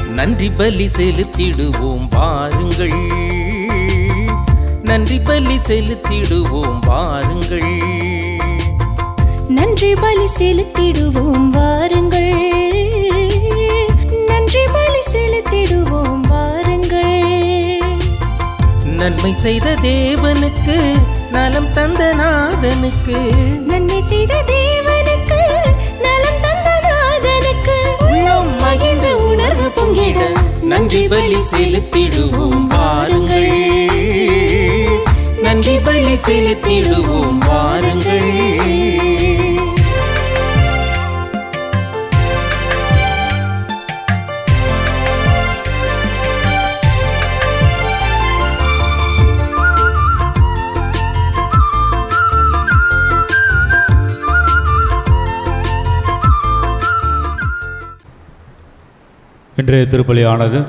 நன்றி பலி செலுத்திடுவோம் வாருங்கள் நன்றி பலி செலுத்திடுவோம் வாருங்கள் நன்றி பலி செலுத்திடுவோம் வாருங்கள் நன்றி பலி செலுத்திடுவோம் வாருங்கள் நன்மை செய்த தேவனுக்கு நலம் தந்த நாதனுக்கு நன்மை செய்த தேவனுக்கு நலம் தந்த நாதனுக்கு உள்ளம் மகிழ்ந்த உணர்வு பொங்கிட நன்றி பலி செலுத்திடுவோம் வாருங்கள் நன்றி பலி செலுத்திடுவோம் வாருங்கள் இன்றைய திருப்பலியானது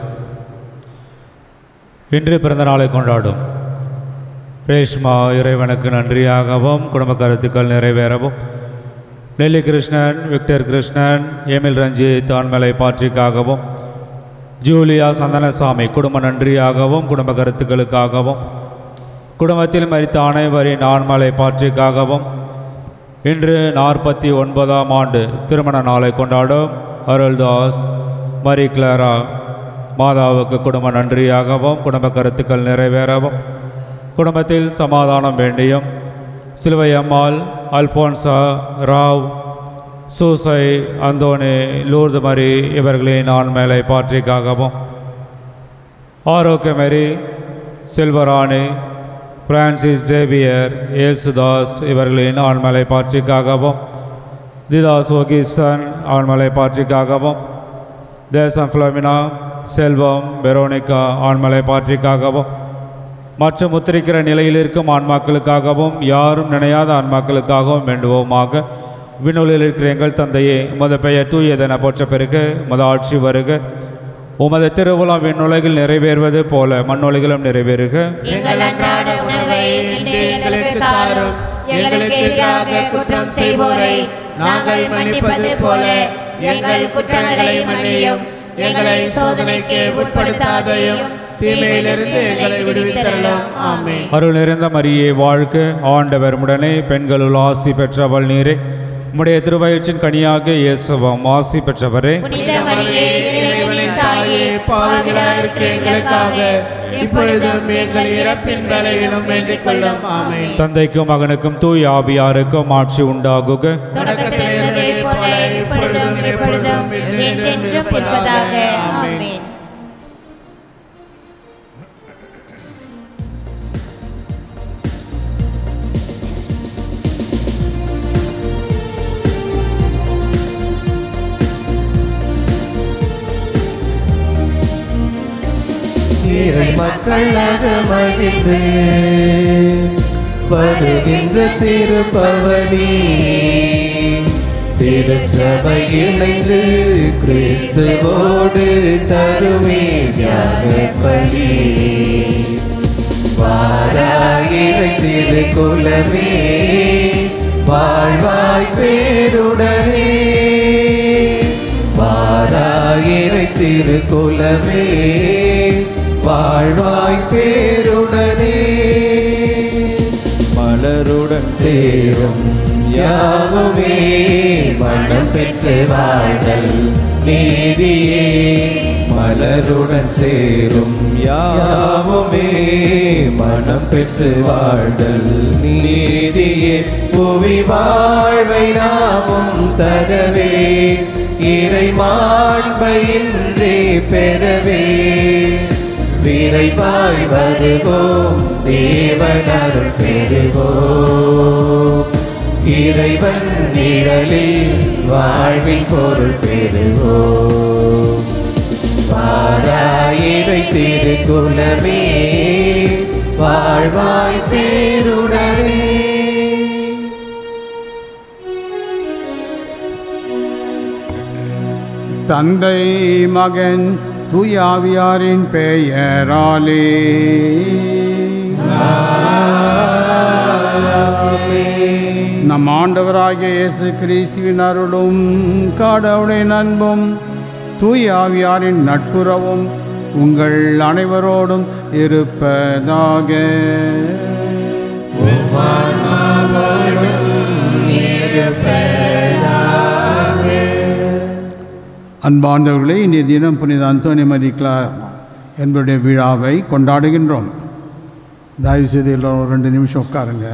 இன்று பிறந்த நாளை கொண்டாடும் ரேஷ்மா இறைவனுக்கு நன்றியாகவும் குடும்ப கருத்துக்கள் நிறைவேறவும் Nelly Krishnan Victor Krishnan Emil Ranjith ஆண்மலை பாட்ரிக்காகவும் ஜூலியா சந்தனசாமி குடும்ப நன்றியாகவும் குடும்ப கருத்துக்களுக்காகவும் குடும்பத்தில் மரித்த அனைவரின் ஆண்மலை பாட்ரிக்காகவும் இன்று நாற்பத்தி ஒன்பதாம் ஆண்டு திருமண நாளை கொண்டாடும் அருள்தாஸ் மரி கிளாரா மாதாவுக்கு குடும்ப நன்றியாகவும் குடும்ப கருத்துக்கள் நிறைவேறவும் குடும்பத்தில் சமாதானம் வேண்டியும் சிலுவை அம்மாள் அல்போன்சா ராவ் சூசை அந்தோனி லூர்து மரி இவர்களின் ஆண்மேலை பாற்றிக்காகவும் ஆரோக்கியமரி செல்வராணி பிரான்சிஸ் சேவியர் இயேசுதாஸ் இவர்களின் ஆண்மலை பாற்றிக்காகவும் திதாஸ் ஒகிஸ்தன் ஆண்மலை பாற்றிக்காகவும் தேசம் ஃபிலோமினா செல்வம் வெரோனிகா ஆண்மலை பாற்றிக்காகவும் மற்றும் முத்திரிக்கிற நிலையில் இருக்கும் ஆன்மாக்களுக்காகவும் யாரும் நினையாத ஆன்மாக்களுக்காகவும் வேண்டுவோமாக விண்ணுலில் இருக்கிற எங்கள் தந்தையே உமது பெயர் தூயதென போற்ற பிறகு உமது ஆட்சி வருக உமது திருவுளம் விண்ணுலகில் நிறைவேறுவது போல மண்ணுலகிலும் நிறைவேறுக எங்கள் அன்றாட உணவை இன்று எங்களுக்கு தாரும் எங்களுக்கு எதிராக குற்றம் செய்வோரை நாங்கள் மன்னிப்பது போல எங்கள் குற்றங்களை மன்னியும் எங்களை சோதனைக்கு உட்படுத்தாதையும் தீமையிலிருந்து எங்களை விடுவித்தரலாம் ஆமென் அருள் நிறைந்த மரியே வாழ்க ஆண்டவர் உடனே பெண்களுள் ஆசி பெற்றவள் நீரே உம்முடைய திருவயிற்றின் கனியாக இயேசுவம் ஆசி பெற்றவரே புனித மரியே இறைவனின் தாயே பாவிகளாக இருக்கிற எங்களுக்காக இப்பொழுதும் எங்கள் இறப்பின் வேலையிலும் வேண்டிக் கொள்ளும் ஆமென் தந்தைக்கும் மகனுக்கும் தூய் ஆவியாருக்கும் ஆட்சி உண்டாகுக தொடக்கத்தில் இருந்ததைப் போல இப்பொழுதும் எப்பொழுதும் என்றென்றும் இருப்பதாக ஆமென் இறை மக்களாக மகிழ்ந்து வருகின்ற திருப்பவனி திருச்சபை இணைந்து கிறிஸ்துவோடு தருமே தியாக பலி வாராயிரை திருக்குலமே வாழ்வாய் பேருடனே வாராயிரை திருக்குலமே வாழ்வாய் பேருடனே மலருடன் சேரும் யாவுமே மனம் பெற்று வாழ்தல் நீதியே மலருடன் சேரும் யாவுமே மனம் பெற்று வாழ்தல் நீதியே புவி வாழ்வை நாமும் தரவே இறை மாண்பையின்றே பெறவே விரைவாய் வருவோம் தேவனருள் பெறுவோம் இறைவன் நிழலில் வாழ்வின் பொருள் பெறுவோம் வாராயிரை திருக்குலமே வாழ்வாய் பேருடனே தந்தை மகன் தூயாவியாரின் பெயராலே நம் ஆண்டவராகிய இயேசு கிறிஸ்துவின் அருளும் கடவுளின் அன்பும் தூய ஆவியாரின் நட்புறவும் உங்கள் அனைவரோடும் இருப்பதாக அன்பார்ந்தவர்களே இன்றைய தினம் புனித அந்தோனி மரிக்லா என்பவருடைய விழாவை கொண்டாடுகின்றோம் தயவு செய்து எல்லோரும் ஒரு ரெண்டு நிமிஷம் உட்காருங்க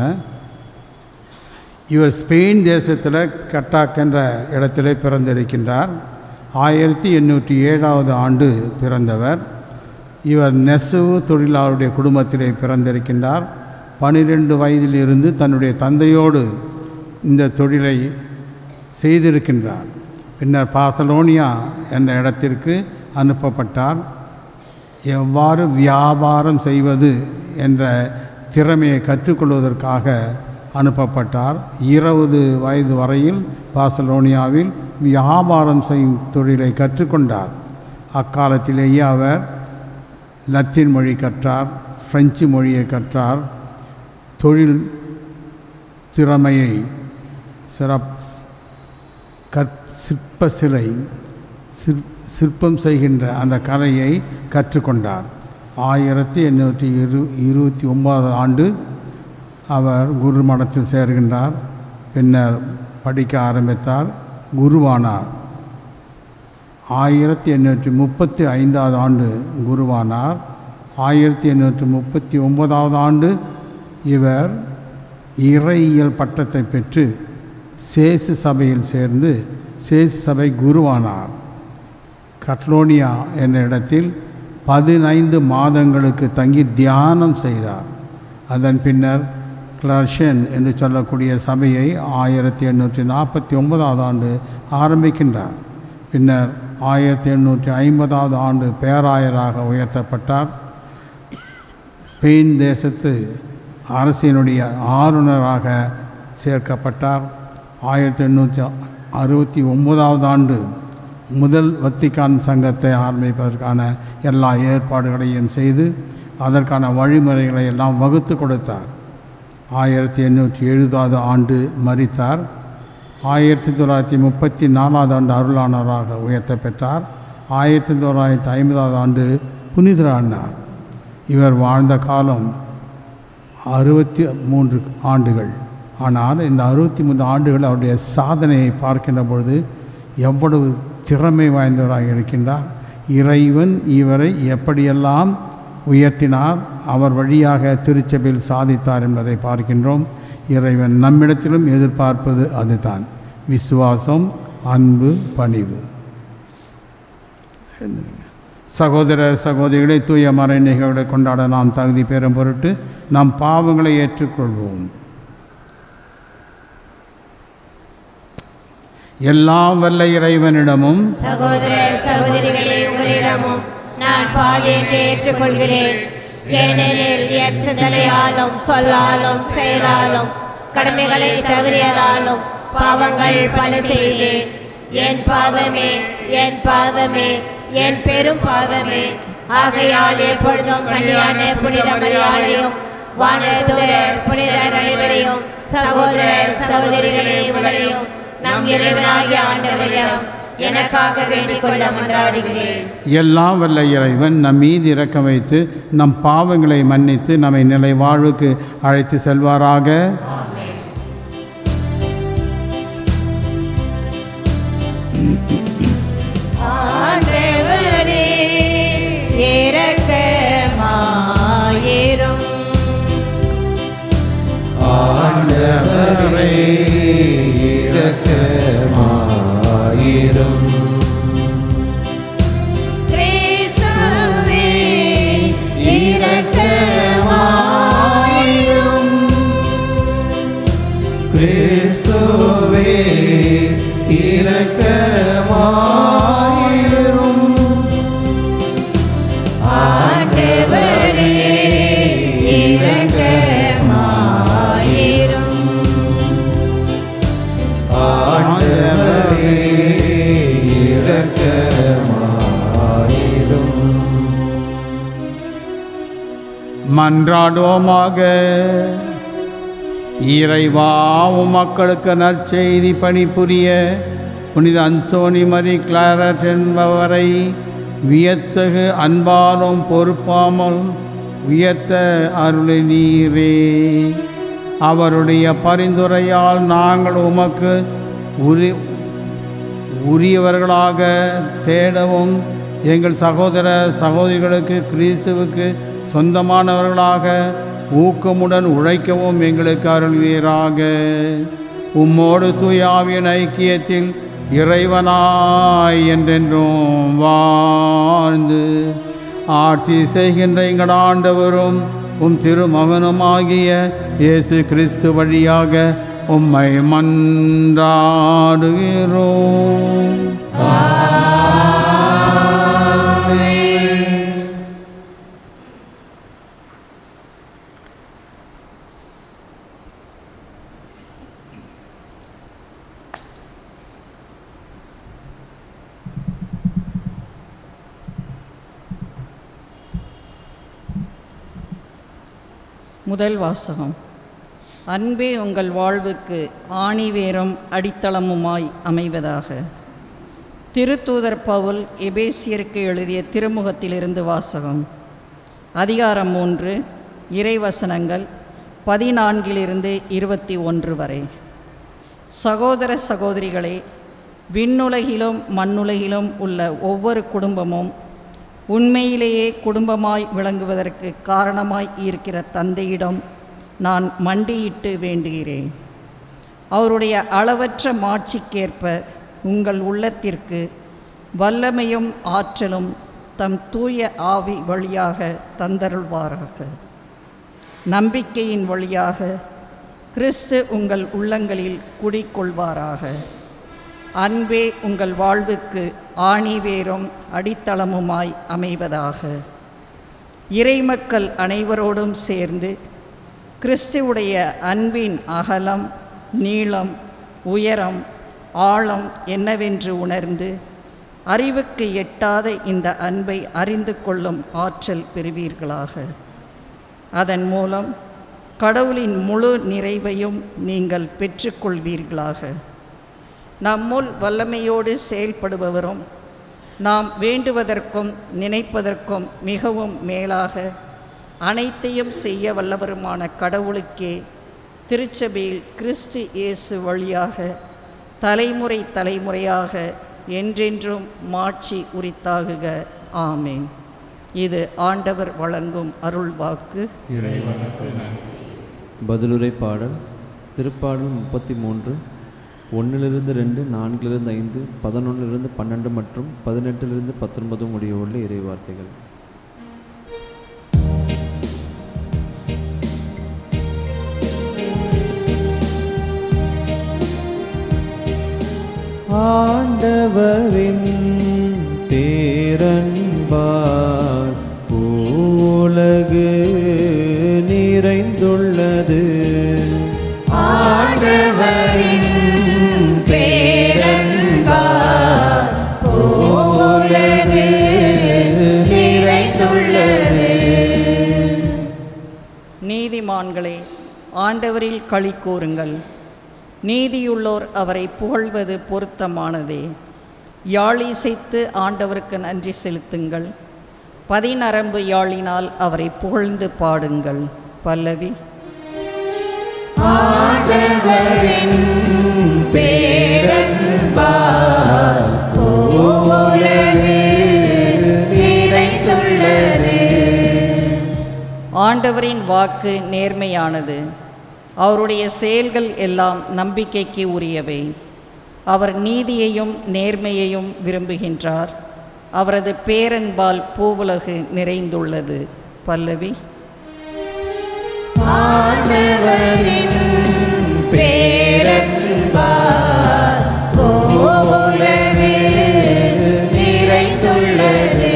இவர் ஸ்பெயின் தேசத்தில் கட்டாக் என்ற இடத்திலே பிறந்திருக்கின்றார் ஆயிரத்தி எண்ணூற்றி ஏழாவது ஆண்டு பிறந்தவர் இவர் நெசவு தொழிலாளருடைய குடும்பத்திலே பிறந்திருக்கின்றார் பனிரெண்டு வயதிலிருந்து தன்னுடைய தந்தையோடு இந்த தொழிலை செய்திருக்கின்றார் பின்னர் பார்சலோனியா என்ற இடத்திற்கு அனுப்பப்பட்டார் எவ்வாறு வியாபாரம் செய்வது என்ற திறமையை கற்றுக்கொள்வதற்காக அனுப்பப்பட்டார் இருபது வயது வரையில் பார்சலோனியாவில் வியாபாரம் செய்யும் தொழிலை கற்றுக்கொண்டார் அக்காலத்திலேயே அவர் லத்தீன் மொழி கற்றார் பிரெஞ்சு மொழியை கற்றார் தொழில் திறமையை சிறப் கற் சிற்ப சிலை சிற் சிற்பம் செய்கின்ற அந்த கலையை கற்றுக்கொண்டார் ஆயிரத்தி எண்ணூற்றி இரு இருபத்தி ஒன்பதாவது ஆண்டு அவர் குரு மடத்தில் சேர்கின்றார் பின்னர் படிக்க ஆரம்பித்தார் குருவானார் ஆயிரத்தி எண்ணூற்றி முப்பத்தி ஐந்தாவது ஆண்டு குருவானார் ஆயிரத்தி எண்ணூற்றி முப்பத்தி ஒன்பதாவது ஆண்டு இவர் இறையியல் பட்டத்தை பெற்று சேசு சபையில் சேர்ந்து சேசு சபை குருவானார் கட்லோனியா என்ற இடத்தில் பதினைந்து மாதங்களுக்கு தங்கி தியானம் செய்தார் அதன் பின்னர் கிளர்ஷன் என்று சொல்லக்கூடிய சபையை ஆயிரத்தி எண்ணூற்றி நாற்பத்தி ஒன்பதாவது ஆண்டு ஆரம்பிக்கின்றார் பின்னர் ஆயிரத்தி எண்ணூற்றி ஐம்பதாவது ஆண்டு பேராயராக உயர்த்தப்பட்டார் ஸ்பெயின் தேசத்து அரசினுடைய ஆளுநராக சேர்க்கப்பட்டார் ஆயிரத்தி எண்ணூற்றி அறுபத்தி ஒன்பதாவது ஆண்டு முதல் வத்திக்கான் சங்கத்தை ஆரம்பிப்பதற்கான எல்லா ஏற்பாடுகளையும் செய்து அதற்கான வழிமுறைகளை எல்லாம் வகுத்து கொடுத்தார் ஆயிரத்தி எண்ணூற்றி எழுபதாவது ஆண்டு மரித்தார் ஆயிரத்தி தொள்ளாயிரத்தி முப்பத்தி நாலாவது ஆண்டு அருளானவராக உயர்த்த பெற்றார் ஆயிரத்தி தொள்ளாயிரத்தி ஐம்பதாவது ஆண்டு புனிதரானார் இவர் வாழ்ந்த காலம் அறுபத்தி மூன்று ஆண்டுகள் ஆனால் இந்த அறுபத்தி மூன்று ஆண்டுகள் அவருடைய சாதனையை பார்க்கின்ற பொழுது எவ்வளவு திறமை வாய்ந்தவராக இருக்கின்றார் இறைவன் இவரை எப்படியெல்லாம் உயர்த்தினார் அவர் வழியாக திருச்சபையில் சாதித்தார் என்பதை பார்க்கின்றோம் இறைவன் நம்மிடத்திலும் எதிர்பார்ப்பது அதுதான் விசுவாசம் அன்பு பணிவு சகோதர சகோதரிகளை தூய மறை நிகழ்வுகளை கொண்டாட நாம் தகுதி பெறும் பொருட்டு நம் பாவங்களை ஏற்றுக்கொள்வோம் எல்லாம் வல்ல இறைவனிடமும் சகோதர சகோதரிகளே உங்களிடமும் நான் பாவி என்று ஏற்றுக்கொள்கிறேன் ஏனெனில் என் சிந்தனையாலும் சொல்லாலும் செயலாலும் கடமைகளை தவறியதாலும் பாவங்கள் பல செய்தேன் என் பாவமே என் பாவமே என் பெரும் பாவமே ஆகையால் எப்பொழுதும் கல்யாண புனித மரியாதையும் வானதூதர் புனிதர் அனைவரையும் சகோதர சகோதரிகளே உங்களையும் நம் இறைவனாகிய ஆண்டவரிடம் எனக்காக வேண்டிக் கொள்ள மன்றாடுகிறேன் எல்லாம் வல்ல இறைவன் நம் மீது இறக்கம் வைத்து நம் பாவங்களை மன்னித்து நம்மை நிலை வாழ்வுக்கு அழைத்து செல்வாராக ஆண்டவரே இரக்கமாயிரும் ஆண்டவரே இரக்கமாயிரும் கிறிஸ்துவே இரக்கமாயிரும் கிறிஸ்துவே இரக்கமாயிரும் ஆண்டவரே இரக்கமாயிரும் ஆண்டவரே இரக்கமாயிரும் மன்றாடுவோமாக இறைவா உம் மக்களுக்கு நற்செய்தி பணிபுரிய புனித அந்தோணி மரி கிளாரட் என்பவரை வியத்தகு அன்பாலும் பொறுப்பாமல் உயர்த்த அருளை நீரே அவருடைய பரிந்துரையால் நாங்கள் உமக்கு உரி உரியவர்களாக தேடவும் எங்கள் சகோதர சகோதரிகளுக்கு கிறிஸ்துவுக்கு சொந்தமானவர்களாக ஊக்கமுடன் உழைக்கவும் எங்களுக்கு அருள்வீராக உம்மோடு தூயாவின் ஐக்கியத்தில் இறைவனாய் என்றென்றும் வாழ்ந்து ஆட்சி செய்கின்ற எங்கள் ஆண்டவரும் உம் திருமகனுமாகிய இயேசு கிறிஸ்து வழியாக உம்மை மன்றாடுகிறோம் முதல் வாசகம் அன்பே உங்கள் வாழ்வுக்கு ஆணிவேரும் அடித்தளமுமாய் அமைவதாக திருத்தூதர் பவுல் எபேசியருக்கு எழுதிய திருமுகத்திலிருந்து வாசகம் அதிகாரம் மூன்று இறைவசனங்கள் பதினான்கிலிருந்து இருபத்தி ஒன்று வரை சகோதர சகோதரிகளே விண்ணுலகிலும் மண்ணுலகிலும் உள்ள ஒவ்வொரு குடும்பமும் உண்மையிலேயே குடும்பமாய் விளங்குவதற்கு காரணமாய் இருக்கிற தந்தையிடம் நான் மண்டியிட்டு வேண்டுகிறேன் அவருடைய அளவற்ற மாட்சிக்கேற்ப உங்கள் உள்ளத்திற்கு வல்லமையும் ஆற்றலும் தம் தூய ஆவி வழியாக தந்தருள்வாராக நம்பிக்கையின் வழியாக கிறிஸ்து உங்கள் உள்ளங்களில் குடிக்கொள்வாராக அன்பே உங்கள் வாழ்வுக்கு ஆணிவேரும் அடித்தளமுமாய் அமைவதாக இறைமக்கள் அனைவரோடும் சேர்ந்து கிறிஸ்துவுடைய அன்பின் அகலம் நீளம் உயரம் ஆழம் என்னவென்று உணர்ந்து அறிவுக்கு எட்டாத இந்த அன்பை அறிந்து கொள்ளும் ஆற்றல் பெறுவீர்களாக அதன் மூலம் கடவுளின் முழு நிறைவையும் நீங்கள் பெற்றுக்கொள்வீர்களாக நம்முள் வல்லமையோடு செயல்படுபவரும் நாம் வேண்டுவதற்கும் நினைப்பதற்கும் மிகவும் மேலாக அனைத்தையும் செய்ய வல்லவருமான கடவுளுக்கே திருச்சபையில் கிறிஸ்து இயேசு வழியாக தலைமுறை தலைமுறையாக என்றென்றும் மாட்சி உரித்தாகுக ஆமேன் இது ஆண்டவர் வழங்கும் அருள்வாக்கு பதிலுரை பாடல் திருப்பாடல் முப்பத்தி மூன்று ஒன்றிலிருந்து ரெண்டு நான்கிலிருந்து ஐந்து பதினொன்றிலிருந்து பன்னெண்டு மற்றும் பதினெட்டிலிருந்து பத்தொன்பது முடிய உள்ள இறைவார்த்தைகள் ஆண்டவரின் பேரன்பார் உலகு நிறைந்துள்ளது ஆண்டவரின் பேரன்பார் உலகு நிறைந்துள்ளது நீதிமான்களே ஆண்டவரில் களி கூறுங்கள் நீதியுள்ளோர் அவரை புகழ்வது பொருத்தமானதே யாழிசைத்து ஆண்டவருக்கு நன்றி செலுத்துங்கள் பதிநரம்பு யாழினால் அவரை புகழ்ந்து பாடுங்கள் பல்லவி ஆண்டவரின் பேரன்பார் உலகு நிறைந்துள்ளது ஆண்டவரின் வாக்கு நேர்மையானது அவருடைய செயல்கள் எல்லாம் நம்பிக்கைக்கு உரியவை அவர் நீதியையும் நேர்மையையும் விரும்புகின்றார் அவரது பேரன்பால் பூவுலகு நிறைந்துள்ளது பல்லவி ஆண்டவரின் பேரன்பார் உலகு நிறைந்துள்ளது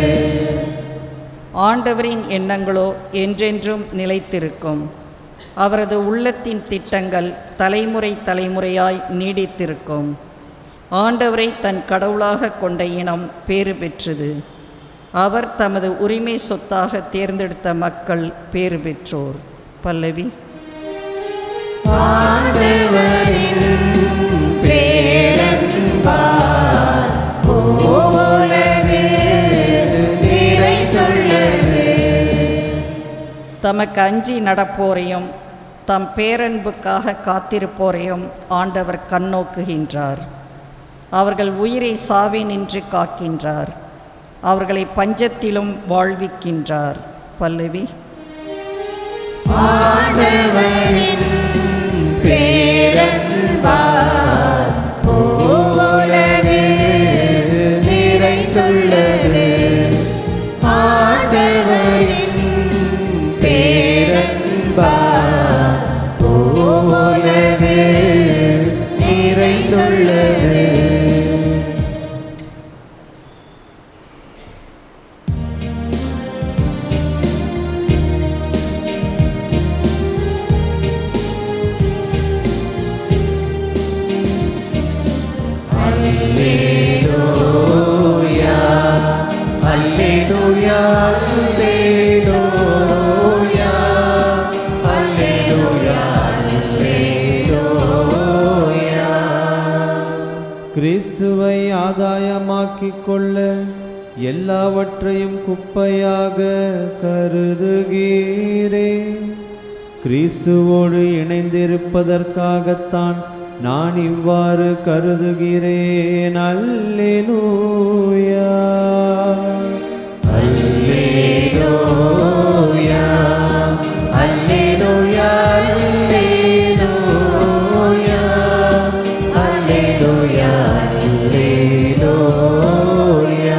ஆண்டவரின் எண்ணங்களோ என்றென்றும் நிலைத்திருக்கும் அவரது உள்ளத்தின் திட்டங்கள் தலைமுறை தலைமுறையாய் நீடித்திருக்கும் ஆண்டவரை தன் கடவுளாக கொண்ட இனம் பேறு பெற்றது அவர் தமது உரிமை சொத்தாக தேர்ந்தெடுத்த மக்கள் பேறு பெற்றோர் பல்லவி ஆண்டவரின் பேரன்பார் என்பார் உலகு நிறைந்துள்ளது தமக்கு அஞ்சி நடப்போரையும் தம் பேரன்புக்காக காத்திருப்போரையும் ஆண்டவர் கண்ணோக்குகின்றார் அவர்கள் உயிரை சாவினின்று காக்கின்றார் அவர்களை பஞ்சத்திலும் வாழ்விக்கின்றார் பல்லவி ஆண்டவரின் பேரன்பார் உலகு நிறைந்துள்ளது ஆண்டவரின் பேரன்பார் உலகு நிறைந்துள்ளது Alleluia, alleluia, alleluia, alleluia. கிறிஸ்துவை ஆதாயமாக்கிக் கொள்ள எல்லாவற்றையும் குப்பையாக கருதுகிறே கிறிஸ்துவோடு இணைந்திருப்பதற்காகத்தான் நான் இவ்வாறு கருதுகிறேன் அல்லேலூயா Alleluia, alleluia, alleluia, alleluia, alleluia.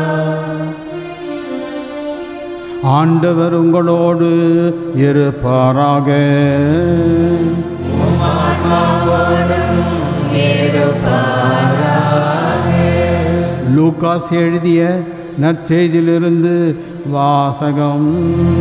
ஆண்டவர் உங்களோடு இருப்பாராக லூகாஸ் எழுதிய நற்செய்தியிலிருந்து வாசகம்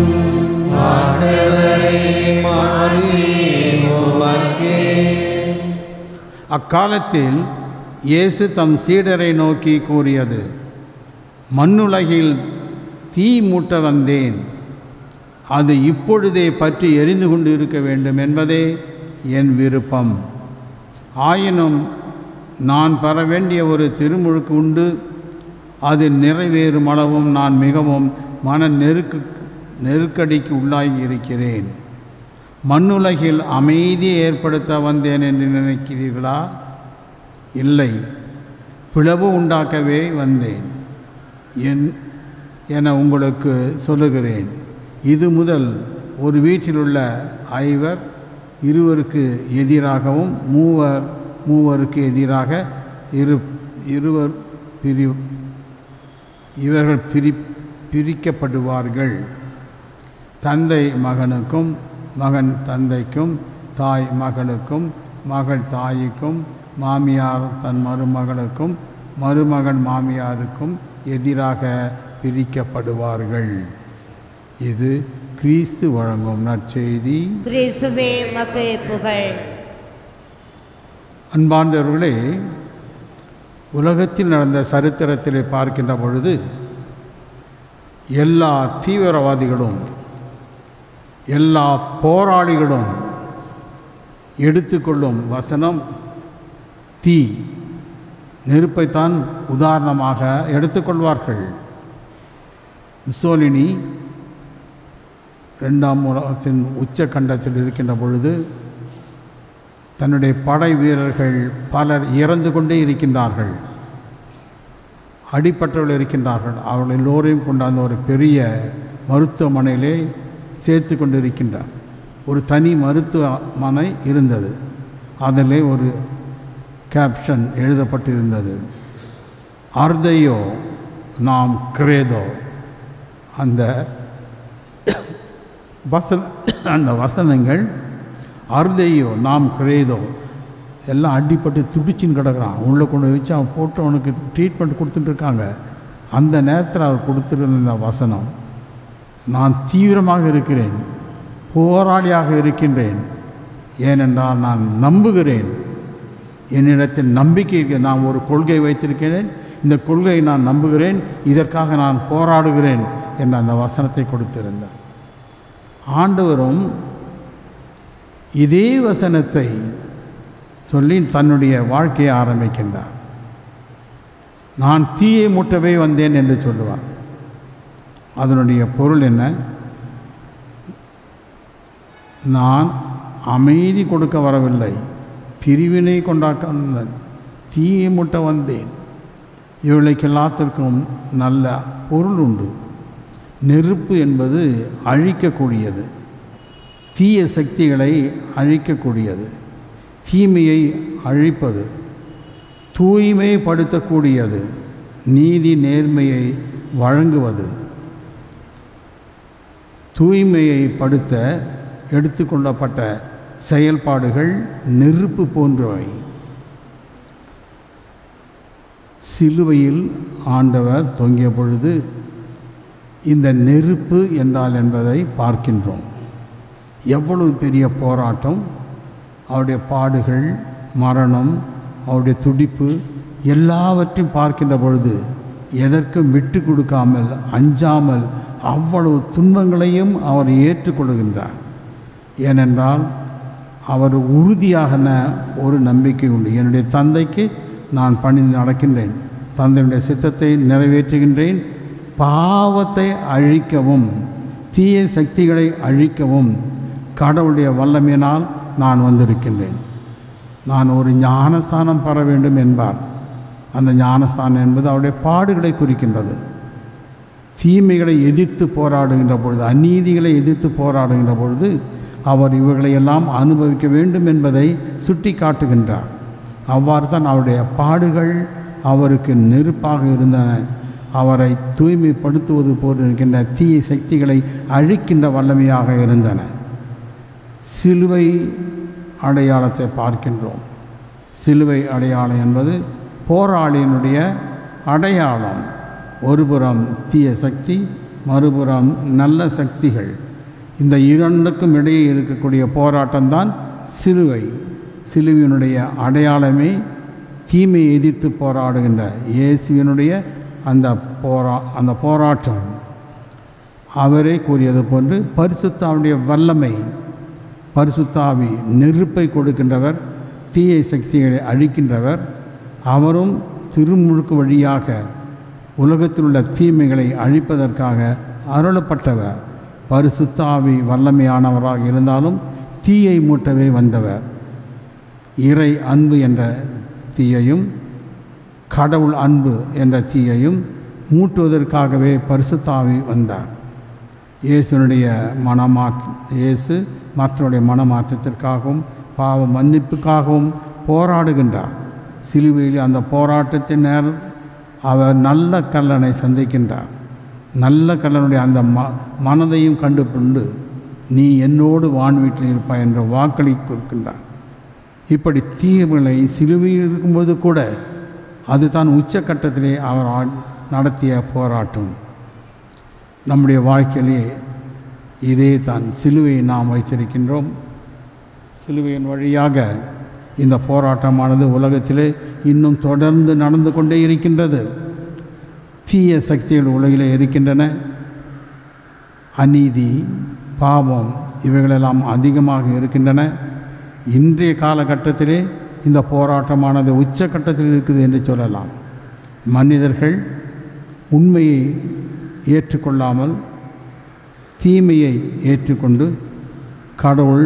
அக்காலத்தில் இயேசு தம் சீடரை நோக்கி கூறியது மண்ணுலகில் தீ மூட்ட வந்தேன் அது இப்பொழுதே பற்றி எரிந்து கொண்டு இருக்க வேண்டும் என்பதே என் விருப்பம் ஆயினும் நான் பெற வேண்டிய ஒரு திருமுழுக்கு உண்டு அது நிறைவேறும் அளவும் நான் மிகவும் மன நெருக்கு நெருக்கடிக்கு உள்ளாகி இருக்கிறேன் மண்ணுலகில் அமைதியை ஏற்படுத்த வந்தேன் என்று நினைக்கிறீர்களா இல்லை பிளவு உண்டாக்கவே வந்தேன் என் என உங்களுக்கு சொல்லுகிறேன் இது முதல் ஒரு வீட்டிலுள்ள ஐவர் இருவருக்கு எதிராகவும் மூவர் மூவருக்கு எதிராக இரு இருவர் பிரி இவர்கள் பிரி பிரிக்கப்படுவார்கள் தந்தை மகனுக்கும் மகன் தந்தைக்கும் தாய் மகளுக்கும் மகள் தாய்க்கும் மாமியார் தன் மருமகளுக்கும் மருமகன் மாமியாருக்கும் எதிராக பிரிக்கப்படுவார்கள் இது கிறிஸ்து வழங்கும் நற்செய்தி கிறிஸ்துவே மக்கு புகழ் அன்பார்ந்தவர்களே உலகத்தில் நடந்த சரித்திரத்திலே பார்க்கின்ற பொழுது எல்லா தீவிரவாதிகளும் எல்லா போராளிகளும் எடுத்துக்கொள்ளும் வசனம் தீ நெருப்பைத்தான் உதாரணமாக எடுத்துக்கொள்வார்கள் முசோலினி ரெண்டாம் உலகத்தின் உச்சக்கண்டத்தில் இருக்கின்ற பொழுது தன்னுடைய படை வீரர்கள் பலர் இறந்து கொண்டே இருக்கின்றார்கள் அடிப்பட்டவர்கள் இருக்கின்றார்கள் அவர்கள் எல்லோரையும் கொண்டாந்து ஒரு பெரிய மருத்துவமனையிலே சேர்த்து கொண்டு இருக்கின்றார் ஒரு தனி மருத்துவமனை இருந்தது அதிலே ஒரு கேப்ஷன் எழுதப்பட்டிருந்தது அர்தையோ நாம் கிரேதோ அந்த வசன அந்த வசனங்கள் அர்தையோ நாம் கிரேதோ எல்லாம் அடிப்பட்டு துடிச்சின்னு கிடக்குறான் உள்ளே கொண்டு போய் வச்சு அவன் போட்டு அவனுக்கு ட்ரீட்மெண்ட் கொடுத்துட்டு இருக்காங்க அந்த நேரத்தில் அவர் கொடுத்துருந்த இந்த வசனம் நான் தீவிரமாக இருக்கிறேன் போராளியாக இருக்கின்றேன் ஏனென்றால் நான் நம்புகிறேன் என்னிடத்தில் நம்பிக்கை இருக்கு நான் ஒரு கொள்கை வைத்திருக்கிறேன் இந்த கொள்கையை நான் நம்புகிறேன் இதற்காக நான் போராடுகிறேன் என்ற அந்த வசனத்தை கொடுத்திருந்தார் ஆண்டவரும் இதே வசனத்தை சொல்லி தன்னுடைய வாழ்க்கையை ஆரம்பிக்கின்றார் நான் தீயை மூட்டவே வந்தேன் என்று சொல்லுவார் அதனுடைய பொருள் என்ன நான் அமைதி கொடுக்க வரவில்லை பிரிவினை கொண்டாக்க வந்தேன். தீயை மூட்ட வந்தேன் இவர்களுக்கு எல்லாத்திற்கும் நல்ல பொருள் உண்டு நெருப்பு என்பது அழிக்கக்கூடியது தீய சக்திகளை அழிக்கக்கூடியது தீமையை அழிப்பது தூய்மைப்படுத்தக்கூடியது நீதி நேர்மையை வழங்குவது தூய்மையை படுத்த எடுத்துக்கொள்ளப்பட்ட செயல்பாடுகள் நெருப்பு போன்றவை சிலுவையில் ஆண்டவர் தொங்கிய பொழுது இந்த நெருப்பு என்றால் என்பதை பார்க்கின்றோம் எவ்வளவு பெரிய போராட்டம் அவருடைய பாடுகள் மரணம் அவருடைய துடிப்பு எல்லாவற்றையும் பார்க்கின்ற பொழுது எதற்கும் விட்டு கொடுக்காமல் அஞ்சாமல் அவ்வளவு துன்பங்களையும் அவர் ஏற்றுக்கொள்கின்றார் ஏனென்றால் அவர் உறுதியாக ஒரு நம்பிக்கை உண்டு என்னுடைய தந்தைக்கு நான் பணிந்து நடக்கின்றேன் தந்தையுடைய சித்தத்தை நிறைவேற்றுகின்றேன் பாவத்தை அழிக்கவும் தீய சக்திகளை அழிக்கவும் கடவுளுடைய வல்லமையினால் நான் வந்திருக்கின்றேன் நான் ஒரு ஞானஸ்தானம் பெற வேண்டும் என்பார் அந்த ஞானஸ்தானம் என்பது அவருடைய பாடுகளை குறிக்கின்றது தீமைகளை எதிர்த்து போராடுகின்ற பொழுது அநீதிகளை எதிர்த்து போராடுகின்ற பொழுது அவர் இவர்களை எல்லாம் அனுபவிக்க வேண்டும் என்பதை சுட்டி காட்டுகின்றார் அவ்வாறு தான் அவருடைய பாடுகள் அவருக்கு நெருப்பாக இருந்தன அவரை தூய்மைப்படுத்துவது போல் இருக்கின்ற தீய சக்திகளை அழிக்கின்ற வல்லமையாக இருந்தன சிலுவை அடையாளத்தை பார்க்கின்றோம் சிலுவை அடையாளம் என்பது போராளியினுடைய அடையாளம் ஒருபுறம் தீய சக்தி மறுபுறம் நல்ல சக்திகள் இந்த இரண்டுக்கும் இடையே இருக்கக்கூடிய போராட்டம்தான் சிலுவை சிலுவையினுடைய அடையாளமே தீமையை எதிர்த்து போராடுகின்ற இயேசுவினுடைய அந்த போரா அந்த போராட்டம் அவரே கூறியது போன்று பரிசுத்தாவுடைய வல்லமை பரிசுத்தாவி நெருப்பை கொடுக்கின்றவர் தீய சக்திகளை அழிக்கின்றவர் அவரும் திருமுழுக்கு வழியாக உலகத்தில் உள்ள தீமைகளை அழிப்பதற்காக அருளப்பட்டவர் பரிசுத்தாவி வல்லமையானவராக இருந்தாலும் தீயை மூட்டவே வந்தவர் இறை அன்பு என்ற தீயையும் கடவுள் அன்பு என்ற தீயையும் மூட்டுவதற்காகவே பரிசுத்தாவி வந்தார் இயேசுனுடைய மனமா இயேசு மற்றவருடைய மனமாற்றத்திற்காகவும் பாவ மன்னிப்புக்காகவும் போராடுகின்றார் சிலுவையில் அந்த போராட்டத்தின் நேரம் அவர் நல்ல கல்லனை சந்திக்கின்றார் நல்ல கல்லனுடைய அந்த ம மனதையும் கண்டு கொண்டு நீ என்னோடு வான் வீட்டில் இருப்பாய் என்ற வாக்களி கொடுக்கின்றார் இப்படி தீமைகளை சிலுவையில் இருக்கும்போது கூட அதுதான் உச்சக்கட்டத்திலே அவர் ஆ- நடத்திய போராட்டம் நம்முடைய வாழ்க்கையிலே இதே தான் சிலுவையை நாம் வைத்திருக்கின்றோம் சிலுவையின் வழியாக இந்த போராட்டமானது உலகத்திலே இன்னும் தொடர்ந்து நடந்து கொண்டே இருக்கின்றது தீய சக்திகள் உலகிலே இருக்கின்றன அநீதி பாவம் இவைகளெல்லாம் அதிகமாக இருக்கின்றன இன்றைய காலகட்டத்திலே இந்த போராட்டமானது உச்சக்கட்டத்தில் இருக்குது என்று சொல்லலாம் மனிதர்கள் உண்மையை ஏற்றுக்கொள்ளாமல் தீமையை ஏற்றுக்கொண்டு கடவுள்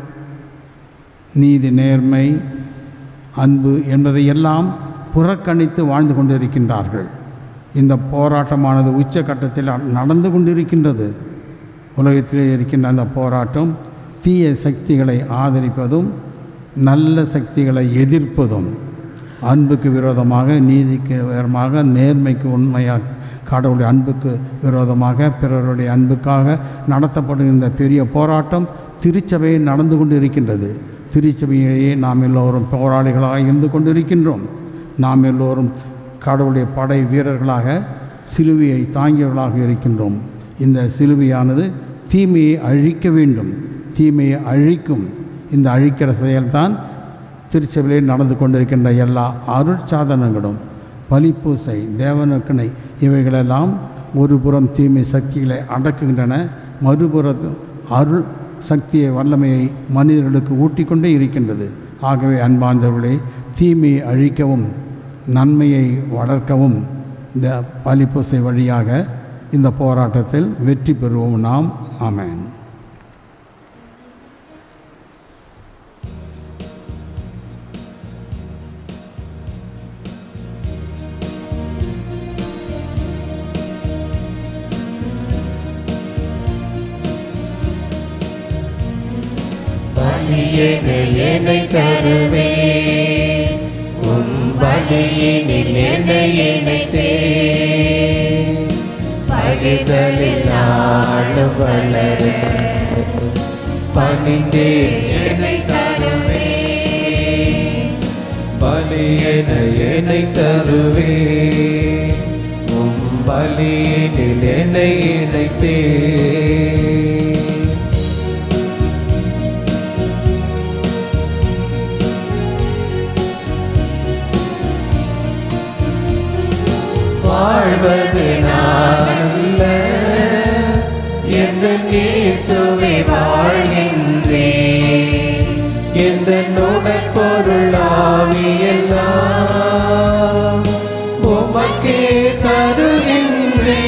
நீதி நேர்மை அன்பு என்பதையெல்லாம் புறக்கணித்து வாழ்ந்து கொண்டிருக்கின்றார்கள் இந்த போராட்டமானது உச்சக்கட்டத்தில் நடந்து கொண்டிருக்கின்றது உலகத்திலே இருக்கின்ற அந்த போராட்டம் தீய சக்திகளை ஆதரிப்பதும் நல்ல சக்திகளை எதிர்ப்பதும் அன்புக்கு விரோதமாக நீதிக்கு விரோதமாக நேர்மைக்கு உண்மையாக கடவுளுடைய அன்புக்கு விரோதமாக பிறருடைய அன்புக்காக நடத்தப்படும் இந்த பெரிய போராட்டம் திருச்சபையில் நடந்து கொண்டு இருக்கின்றது திருச்சபையிலேயே நாம் எல்லோரும் போராளிகளாக இருந்து கொண்டிருக்கின்றோம் நாம் எல்லோரும் கடவுளுடைய படை வீரர்களாக சிலுவையை தாங்கியவர்களாக இருக்கின்றோம் இந்த சிலுவையானது தீமையை அழிக்க வேண்டும் தீமையை அழிக்கும் இந்த அழிக்கிற செயல்தான் திருச்சபையிலே நடந்து கொண்டிருக்கின்ற எல்லா அருட்சாதனங்களும் பலிப்பூசை தேவனக்கணை இவைகளெல்லாம் ஒரு புறம் தீமை சக்திகளை அடக்குகின்றன மறுபுறம் அருள் சக்தியை வல்லமையை மனிதர்களுக்கு ஊட்டிக்கொண்டே இருக்கின்றது ஆகவே அன்பார்ந்தவர்களே தீமையை அழிக்கவும் நன்மையை வளர்க்கவும் இந்த பலிப்பூசை வழியாக இந்த போராட்டத்தில் வெற்றி பெறுவோம் நாம் ஆமென் பலியேனை என்னை தருவே உம் பலியினில் என்னை இணைத்தே பகிர்தலில் நாளும் வளர பணிந்தே என்னை தருவே பலியென என்னை தருவே உம் பலியினில் என்னை இணைத்தே வாழ்வது நானல்ல எந்த இயேசுவே வாழ்கின்றே எந்த நுடற்பொருளாவியெல்லாம் உமக்கே தருகின்றே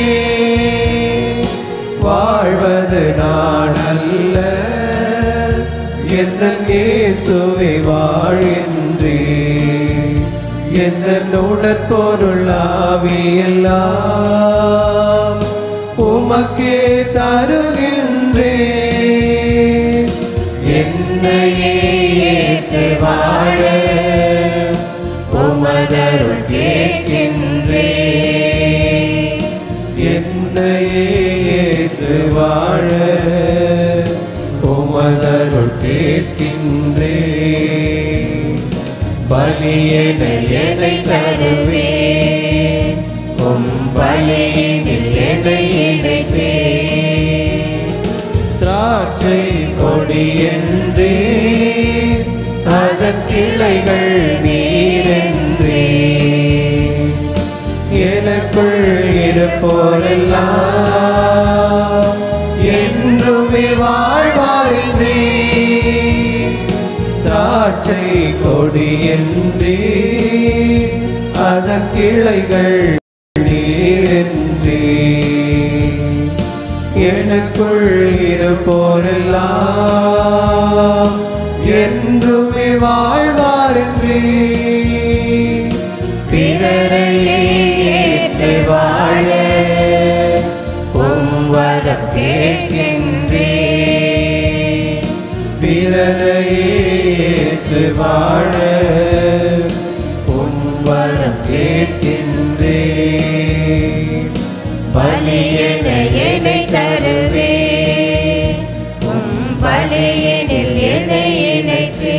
வாழ்வது நானல்ல எந்த இயேசுவே வாழ்கின்றே எந்த நுடற்பொருளாவியெல்லாம் உமக்கே தருகின்றே என்னையே ஏற்று வாழ உமதருள் கேட்கின்றே என்னையே ஏற்று வாழ உமதருள் கேட்கின்றே பலியென என்னை தருவே உம் பலியினில் என்னை இணைத்தே திராட்சை கொடி என்றே அதன் கிளைகள் நீரென்றே எனக்குள் இருப்போரெல்லாம் என்றுமே வாழ்வாரின்றே திராட்சை கொடி என்றே அதன் கிளைகள் நீரென்றே எனக்குள் இருப்போரெல்லாம் என்றுமே வாழ்வாரென்றே பிறரையே ஏற்று வாழ உம் வரம் கேட்கின்றே பிறரையே ஏற்று வாழ உம் வரம் கேட்கின்றே பலியென என்னை தருவே உம் பலியினில் என்னை இணைத்தே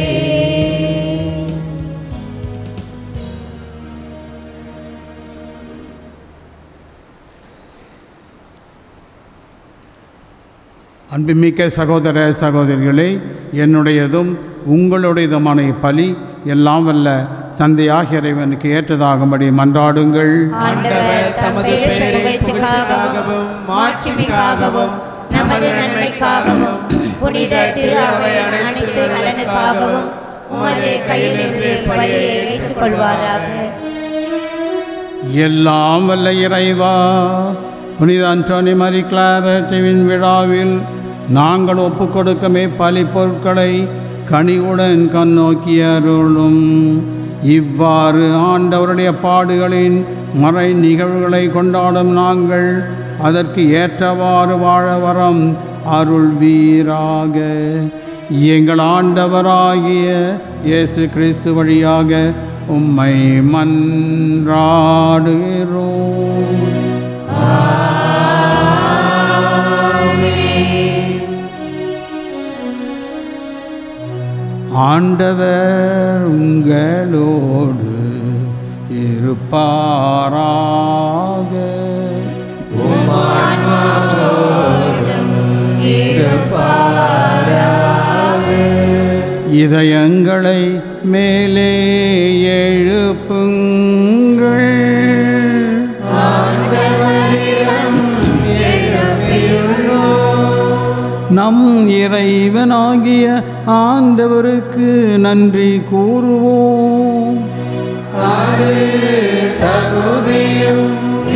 அன்புமிக்க சகோதர சகோதரிகளே என்னுடையதும் உங்களுடையதுமான பலி எல்லாம் வல்ல தந்தையாகிய இறைவனுக்கு ஏற்றதாகும்படி மன்றாடுங்கள் ஆண்டவர் தமது புகழ்ச்சிக்காகவும் மாட்சிமைக்காகவும் நமது நன்மைக்காகவும் புனித திரு அவை அனைத்து நலனுக்காகவும் உமது கையிலிருந்து பலியை ஏற்றுக்கொள்வாராக எல்லாம் வல்ல இறைவா புனித அன்டோனி மரி கிளாரட்டிவின் விழாவில் நாங்கள் ஒப்புக் கொடுக்கமே பலி பொருட்களை கனிவுடன் கண்ணோக்கி அருளும் இவ்வாறு ஆண்டவருடைய பாடுகளின் மறை நிகழ்வுகளை கொண்டாடும் நாங்கள் அதற்கு ஏற்றவாறு வாழ வரம் அருள் வீராக எங்கள் ஆண்டவராகிய இயேசு கிறிஸ்து வழியாக உம்மை மன்றாடுகிறோம் ஆண்டவர் உங்களோடு இருப்பாராக இதயங்களை மேலே எழுப்புங்கள் நம் இறைவனாகிய ஆண்டவருக்கு நன்றி கூறுவோம் அது தகுதியும்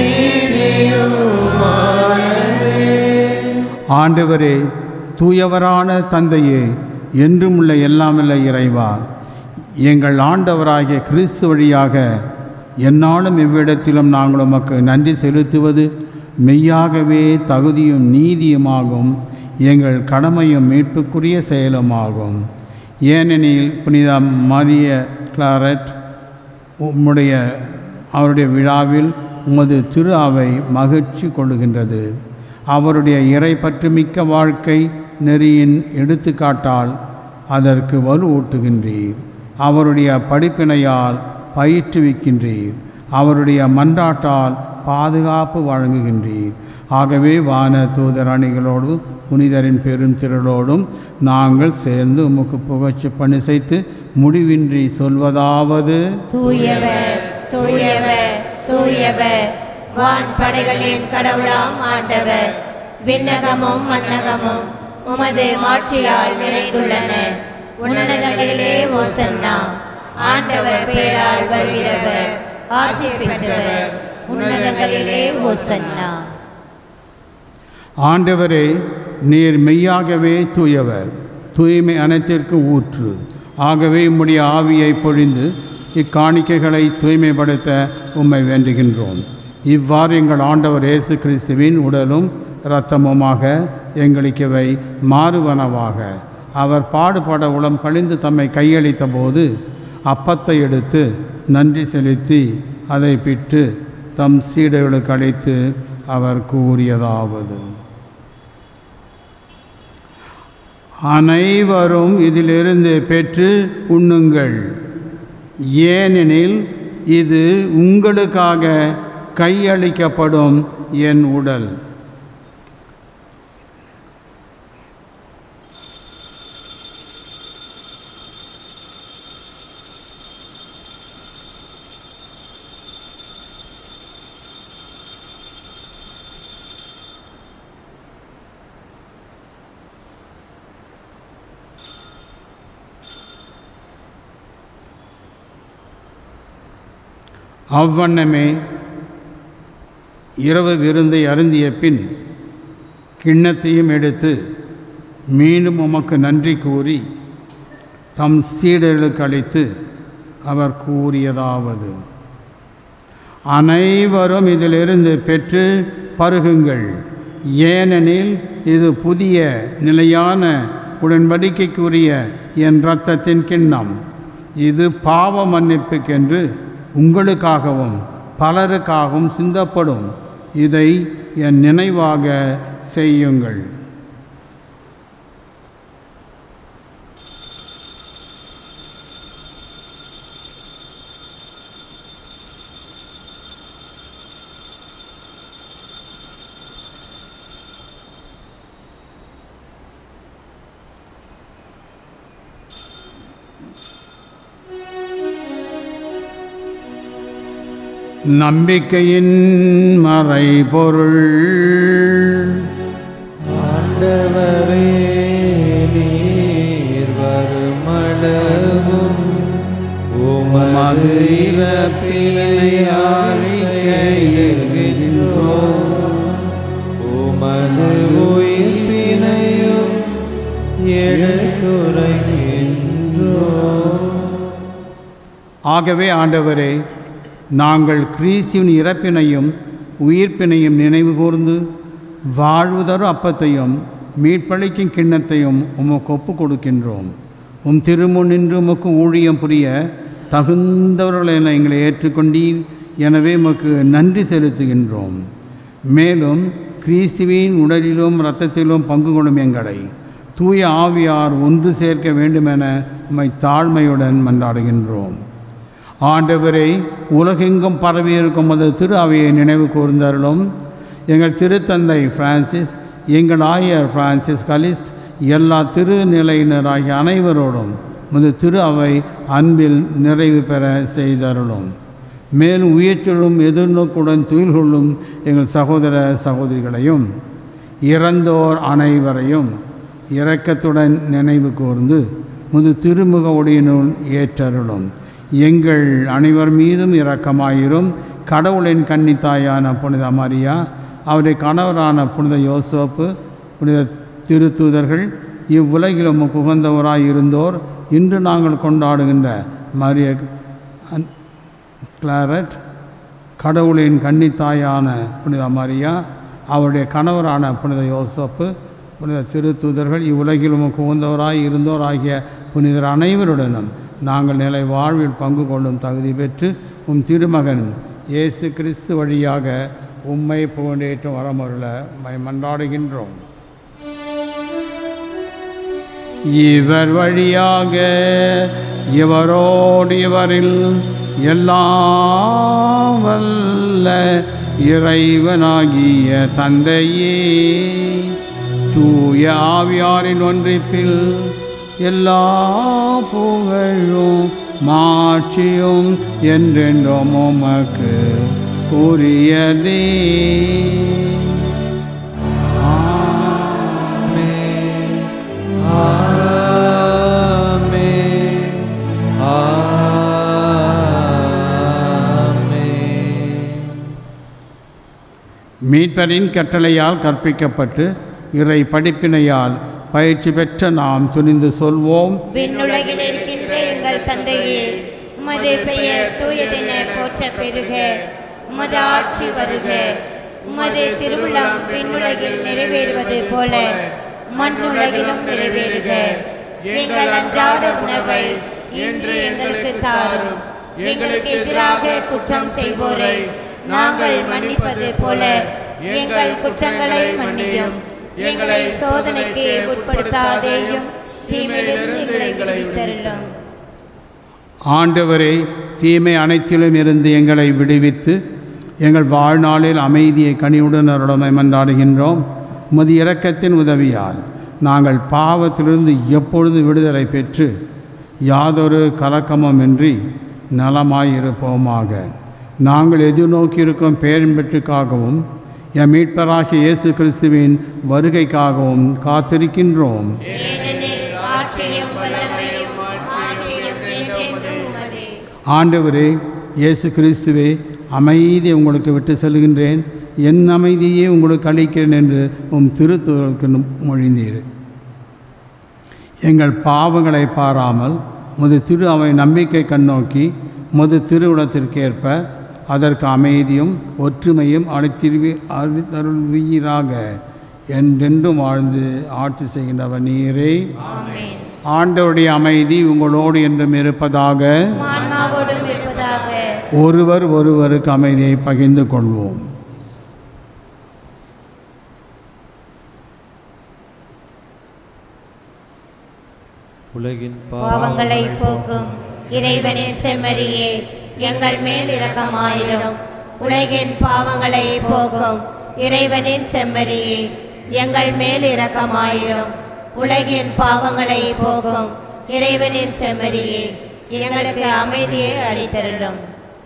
நீதியுமானதே ஆண்டவரே தூயவரான தந்தையே என்றும் உள்ள எல்லாமல்ல இறைவா எங்கள் ஆண்டவராகிய கிறிஸ்து வழியாக எந்நாளும் இவ்விடத்திலும் நாங்கள் உமக்கு நன்றி செலுத்துவது மெய்யாகவே தகுதியும் நீதியுமாகும் எங்கள் கடமையும் மீட்புக்குரிய செயலுமாகும் ஏனெனில் புனித மரிய கிளாரட் உம்முடைய அவருடைய விழாவில் உமது திரு அவை மகிழ்ச்சி கொள்கின்றது அவருடைய இறை பற்றுமிக்க வாழ்க்கை நெறியின் எடுத்துக்காட்டால் அதற்கு வலுவூட்டுகின்றீர் அவருடைய படிப்பினையால் பயிற்றுவிக்கின்றீர் அவருடைய மன்றாட்டால் பாதுகாப்பு வழங்குகின்றீர் ஆகவே வான தூதர் அணிகளோடு புனிதரின் பெரும் திரளோடும் நாங்கள் சேர்ந்து உமக்கு புகழ்ச்சி பணி செய்து முடிவின்றி சொல்வதாவது தூயவர் தூயவர் தூயவர் வான் படைகளின் கடவுளாம் ஆண்டவர் விண்ணகமும் மன்னகமும் உமது மாட்சியால் நிறைந்துள்ளன உன்னதங்களிலே ஓசன்னா ஆண்டவர் பெயரால் வருகிறவர் ஆசி பெற்றவர் உன்னதங்களிலே ஓசன்னா ஆண்டவரே நீர் மெய்யாகவே தூயவர் தூய்மை அனைத்திற்கும் ஊற்று ஆகவே உம்முடைய ஆவியை பொழிந்து இக்காணிக்கைகளை தூய்மைப்படுத்த உம்மை வேண்டுகின்றோம் இவ்வாறு எங்கள் ஆண்டவர் இயேசு கிறிஸ்துவின் உடலும் இரத்தமுமாக எங்களுக்கு இவை மாறுவனவாக அவர் பாடுபட உளம் கழிந்து தம்மை கையளித்த போது அப்பத்தை எடுத்து நன்றி செலுத்தி அதை பிட்டு தம் சீடர்களுக்கு அழைத்து அவர் கூறியதாவது அனைவரும் இதிலிருந்து பெற்று உண்ணுங்கள் ஏனெனில் இது உங்களுக்காக கையளிக்கப்படும் என் உடல் அவ்வண்ணமே இரவு விருந்தை அருந்திய பின் கிண்ணத்தையும் எடுத்து மீண்டும் உமக்கு நன்றி கூறி தம் சீடர்களுக்கு அளித்து அவர் கூறியதாவது அனைவரும் இதிலிருந்து பெற்று பருகுங்கள் ஏனெனில் இது புதிய நிலையான உடன்படிக்கைக்குரிய என் இரத்தத்தின் கிண்ணம் இது பாவ மன்னிப்புக்கென்று உங்களுக்காகவும் பலருக்காகவும் சிந்தப்படும் இதை என் நினைவாக செய்யுங்கள் நம்பிக்கையின் மறைபொருள் ஆண்டவரே நீர் வருமளவும் உமது இறப்பினை அறிக்கையிடுகின்றோம் உமது உயிர்ப்பினையும் எடுத்துரைக்கின்றோம் ஆகவே ஆண்டவரே நாங்கள் கிறிஸ்துவின் இறப்பினையும் உயிர்ப்பினையும் நினைவு கூர்ந்து வாழ்வு தரும் அப்பத்தையும் மீட்பளிக்கும் கிண்ணத்தையும் உமக்கு ஒப்பு கொடுக்கின்றோம் உம் திருமுன் நின்று உமக்கு ஊழியம் புரிய தகுந்தவர்கள் என எங்களை ஏற்றுக்கொண்டீர் எனவே உமக்கு நன்றி செலுத்துகின்றோம் மேலும் கிறிஸ்துவின் உடலிலும் இரத்தத்திலும் பங்கு கொள்ளும் எங்களை தூய ஆவியார் ஒன்று சேர்க்க வேண்டுமென உம்மை தாழ்மையுடன் மன்றாடுகின்றோம் ஆண்டவரை உலகெங்கும் பரவியிருக்கும் அது திரு அவையை நினைவு கூர்ந்தார்களும் எங்கள் திருத்தந்தை பிரான்சிஸ் எங்கள் ஆயர் பிரான்சிஸ் கலிஸ்ட் எல்லா திருநிலையினராகிய அனைவரோடும் முது திரு அவை அன்பில் நிறைவு பெற செய்தருளும் மேலும் உயிர்ச்செழும் எதிர்நோக்குடன் துயில் கொள்ளும் எங்கள் சகோதர சகோதரிகளையும் இறந்தோர் அனைவரையும் இரக்கத்துடன் நினைவு கூர்ந்து முது திருமுக ஒளியினுள் ஏற்றருளும் எங்கள் அனைவர் மீதும் இரக்கமாயிரும் கடவுளின் கன்னித்தாயான புனித மரியா அவருடைய கணவரான புனித யோசோப்பு புனித திருத்தூதர்கள் இவ்வுலகிலும் உகந்தவராய் இருந்தோர் இன்று நாங்கள் கொண்டாடுகின்ற மரிய அன்- கிளாரட் கடவுளின் கன்னித்தாயான புனித மரியா அவருடைய கணவரான புனித யோசப்பு புனித திருத்தூதர்கள் இவ்வுலகிலும் உகந்தவராய் இருந்தோர் ஆகிய புனிதர் அனைவருடனும் நாங்கள் நிலை வாழ்வில் பங்கு கொள்ளும் தகுதி பெற்று உம் திருமகன் இயேசு கிறிஸ்து வழியாக உம்மை புகழேற்றும் வரமருள உம்மை மன்றாடுகின்றோம் இவர் வழியாக இவரோடு இவரில் எல்லாம் வல்ல இறைவனாகிய தந்தையே தூய ஆவியாரின் ஒன்றிப்பில் எல்லா புகழும் மாட்சியும் என்றென்றும் உமக்கு உரியதே மீட்பரின் கட்டளையால் கற்பிக்கப்பட்டு இறை படிப்பினையால் பயிற்சி பெற்ற நாம் துணிந்து சொல்வோம் விண்ணுலகில் இருக்கின்ற எங்கள் தந்தையே உமது பெயர் தூயதென போற்ற பெருக உமது ஆட்சி வருக உமது திருவிழம் விண்ணுலகில் நிறைவேறுவது போல மண்ணுலகிலும் நிறைவேறுக எங்கள் அன்றாட உணவை இன்று எங்களுக்கு தாரும் எங்களுக்கு எதிராக குற்றம் செய்வோரை நாங்கள் மன்னிப்பது போல எங்கள் குற்றங்களை மன்னியும் எங்களை சோதனைக்கு உட்படுத்தாதேயும் தீமையிலிருந்து எங்களை விடுவித்தருளும் ஆண்டவரே தீமை அனைத்திலும் இருந்து எங்களை விடுவித்து எங்கள் வாழ்நாளில் அமைதியை கனிவுடன் அருளமை மன்றாடுகின்றோம் உமது இரக்கத்தின் உதவியால் நாங்கள் பாவத்திலிருந்து எப்பொழுது விடுதலை பெற்று யாதொரு கலக்கமுமின்றி நலமாயிருப்போமாக நாங்கள் எதிர்நோக்கியிருக்கும் பேரன்பற்றுக்காகவும் எம் மீட்பராகிய இயேசு கிறிஸ்துவின் வருகைக்காகவும் காத்திருக்கின்றோம் ஏனெனில் ஆட்சியும் வல்லமையும் ஆட்சியும் என்றென்றும் உமதே ஆண்டவரே இயேசு கிறிஸ்துவே அமைதி உங்களுக்கு விட்டு செல்கின்றேன் என் அமைதியே உங்களுக்கு அளிக்கிறேன் என்று உம் திருத்துவர்களுக்கு மொழிந்தீர் எங்கள் பாவங்களை பாராமல் முது திரு அவை நம்பிக்கை கண்ணோக்கி முது திருவுளத்திற்கேற்ப அதற்கு அமைதியும் ஒற்றுமையும் அளித்திருவி அளித்தருள்வீராக என்றென்றும் வாழ்ந்து ஆட்சி செய்கின்றவர் நீரே ஆண்டவருடைய அமைதி உங்களோடு என்றும் இருப்பதாக ஆன்மாவோடும் இருப்பதாக ஒருவர் ஒருவருக்கு அமைதியை பகிர்ந்து கொள்வோம் உலகின் பாவங்களை போக்கும் இறைவனின் செம்மறியே எங்கள் மேல் இரக்கமாயிரும் உலகின் பாவங்களை போக்கும் இறைவனின் செம்மறியே எங்கள் மேல் இரக்கமாயிரும் உலகின் பாவங்களை போக்கும் இறைவனின் செம்மறியே எங்களுக்கு அமைதியை அளித்தருளும்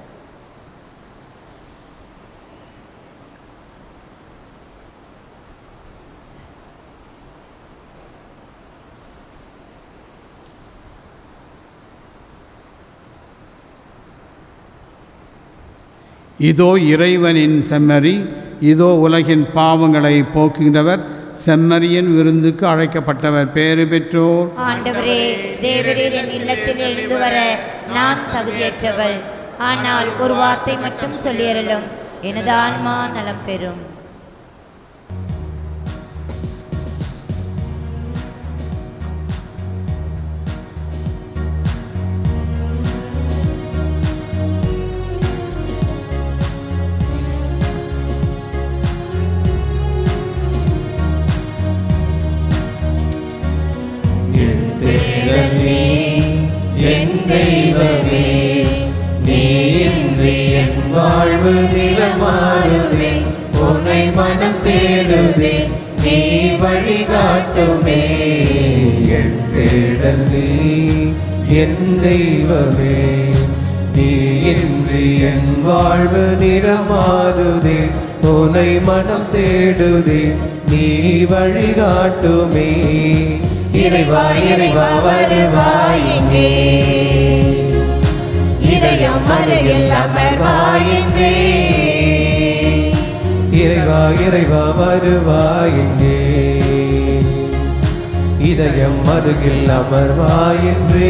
இதோ இறைவனின் செம்மறி இதோ உலகின் பாவங்களை போக்குகின்றவர் செம்மறியின் விருந்துக்கு அழைக்கப்பட்டவர் பேறு பெற்றோர் ஆண்டவரே தேவரீரின் இல்லத்தில் எழுந்து வர நான் தகுதியற்றவள் ஆனால் ஒரு வார்த்தை மட்டும் சொல்லியறலும் எனது ஆன்மா நலம் பெறும் என் தேடல் நீ என் தெய்வமே நீ இன்றி என் வாழ்வு நிலமாறுதே உன்னை மனம் தேடுதே நீ வழிகாட்டுமே என் தேடல் நீ என் தெய்வமே நீ இன்றி என் வாழ்வு நிறமாறுதே உன்னை மனம் தேடுதே நீ வழிகாட்டுமே இறைவா இறைவா வருவாய் இங்கே இதயம் அருகில் அமர்வாயின்றே இறைவா இறைவா வருவாயின்றே இதயம் அருகில் அமர்வாயின்றே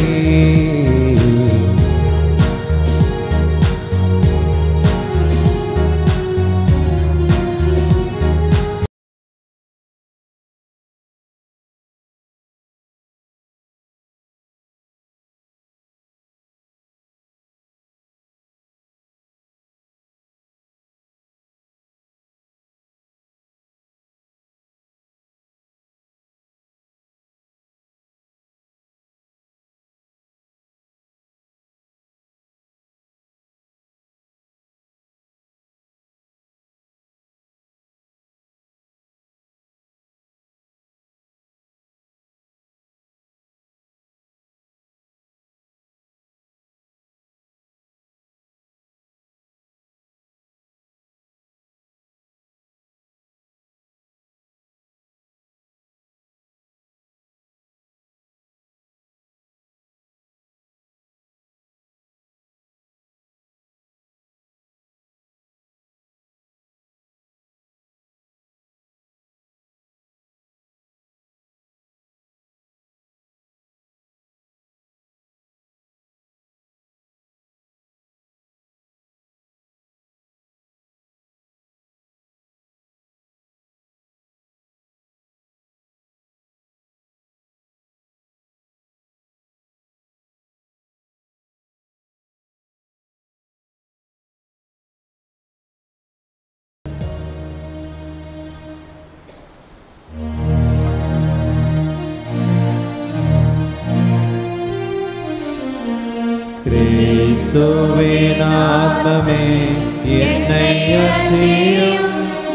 கிறிஸ்துவின் ஆத்மமே என்னை அச்சியும்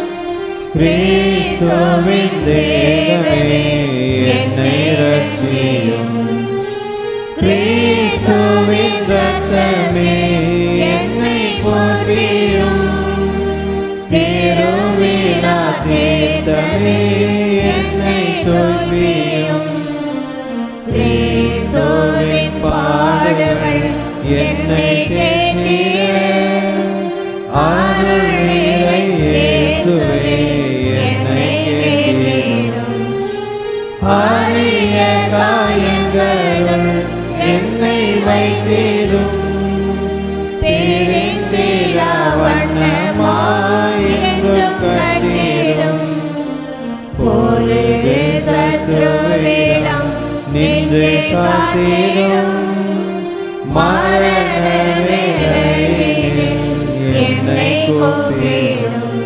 கிறிஸ்துவின் தேகமே என்னை ரட்சியும் கிறிஸ்துவின் ரத்தமே என்னை போற்றியும் திருவிழா தீர்த்தமே என்னை தோல்வியும் கிறிஸ்துவின் பாடுகள் என்னை தேற்றிட அருள் நீரை இயேசுவே என்னை கேட்டிடும் அரிய காயங்களுள் என்னை வைத்திடும் பிரிந்திடா வண்ணமாய் என்றும் கட்டிடும் பொழுது சத்ருவிடம் நின்று காத்திடும் மரண வேளையில் என்னை கூப்பிடும்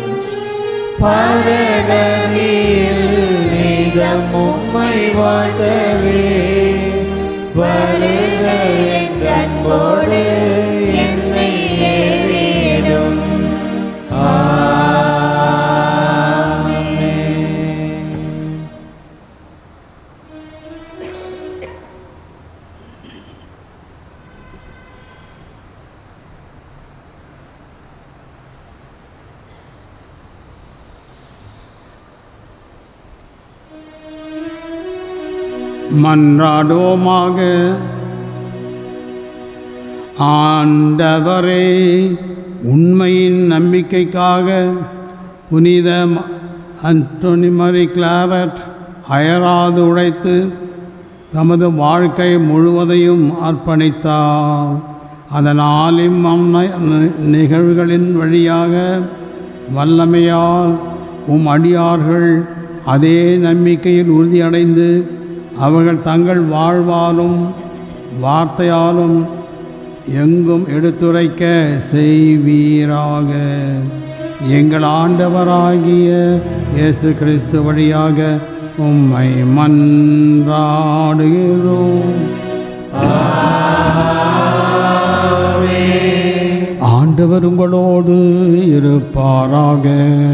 பரகதியில் நீதம் உம்மை வாழ்த்தவே வருக என்ற அன்போடு என்னை ஏவிடும் ஆமென். மன்றாடுவோமாக ஆண்டவரே உண்மையின் நம்பிக்கைக்காக புனித ம- அன்டோனி மரி கிளாரட் அயராது உழைத்து தமது வாழ்க்கை முழுவதையும் அர்ப்பணித்தார் அதனால் இம்ம நிகழ்வுகளின் வழியாக வல்லமையால் உம் அடியார்கள் அதே நம்பிக்கையில் உறுதியடைந்து அவர்கள் தங்கள் வாழ்வாலும் வார்த்தையாலும் எங்கும் எடுத்துரைக்க செய்வீராக எங்கள் ஆண்டவராகிய இயேசு கிறிஸ்து வழியாக உம்மை மன்றாடுகிறோம் ஆண்டவர் உங்களோடு இருப்பாராக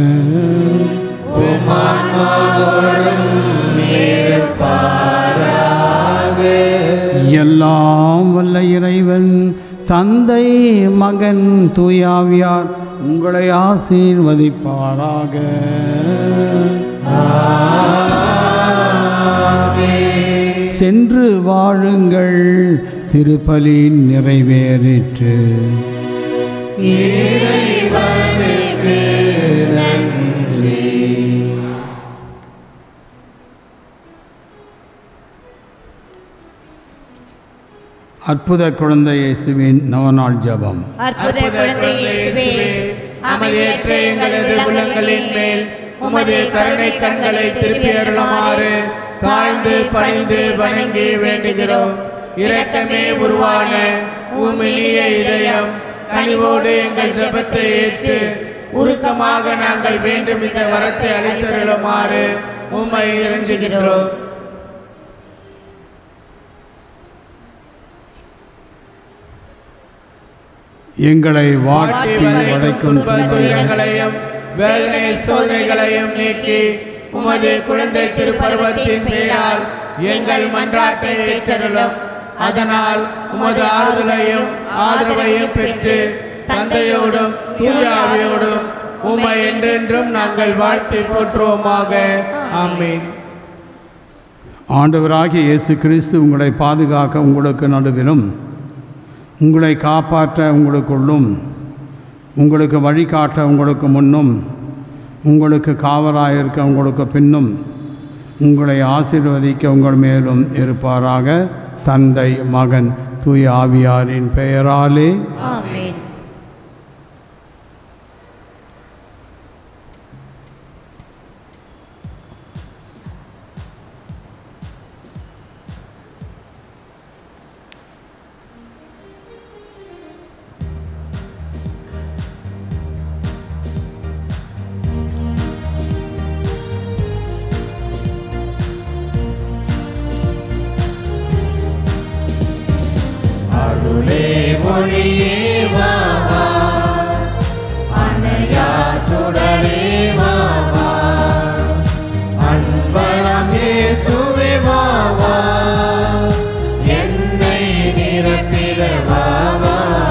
எல்லாம் வல்ல இறைவன் தந்தை மகன் தூயாவியார் உங்களை ஆசீர்வதிப்பாராக சென்று வாழுங்கள் திருப்பலி நிறைவேறிற்று இறைவனுக்கு நன்றி அற்புத குழந்தை இயேசுவின் நவநாள் ஜெபம் அற்புத குழந்தை இயேசுவே அமைதியற்ற எங்களது உள்ளங்களின் மேல் உமது கருணை கண்களை திருப்பி அருளுமாறு தாழ்ந்து பணிந்து வணங்கி வேண்டுகிறோம் இரக்கமே உருவான உமிழிய இதயம் கனிவோடு எங்கள் ஜெபத்தை ஏற்று உருக்கமாக நாங்கள் வேண்டும் இந்த வரத்தை அளித்தருளுமாறு உம்மை இறைஞ்சுகின்றோம் எங்களை வாட்டி வாட்டி வதைக்கும் வதைக்கும் துன்ப துயரங்களையும் வேதனை சோதனைகளையும் நீக்கி உமது குழந்தை திருப்பருவத்தின் பெயரால் எங்கள் மன்றாட்டை ஏற்றருளும் அதனால் உமது ஆறுதலையும் ஆதரவையும் பெற்று தந்தையோடும் தூயாவியோடும் உம்மை என்றென்றும் நாங்கள் வாழ்த்தி போற்றுவோமாக ஆமீன் ஆண்டவராகிய இயேசு கிறிஸ்து உங்களை பாதுகாக்க உங்களுக்கு நடுவிலும் உங்களை காப்பாற்ற உங்களுக்குள்ளும் உங்களுக்கு வழிகாட்ட உங்களுக்கு முன்னும் உங்களுக்கு காவலாக இருக்க உங்களுக்கு பின்னும் உங்களை ஆசீர்வதிக்க உங்கள் மேலும் இருப்பாராக தந்தை மகன் தூய ஆவியாரின் பெயராலே ஆமென் அருளே ஒளியே வா வா அணையா சுடரே வா வா அன்பரம் இயேசுவே வா வா என்னை நிரப்பிட வா வா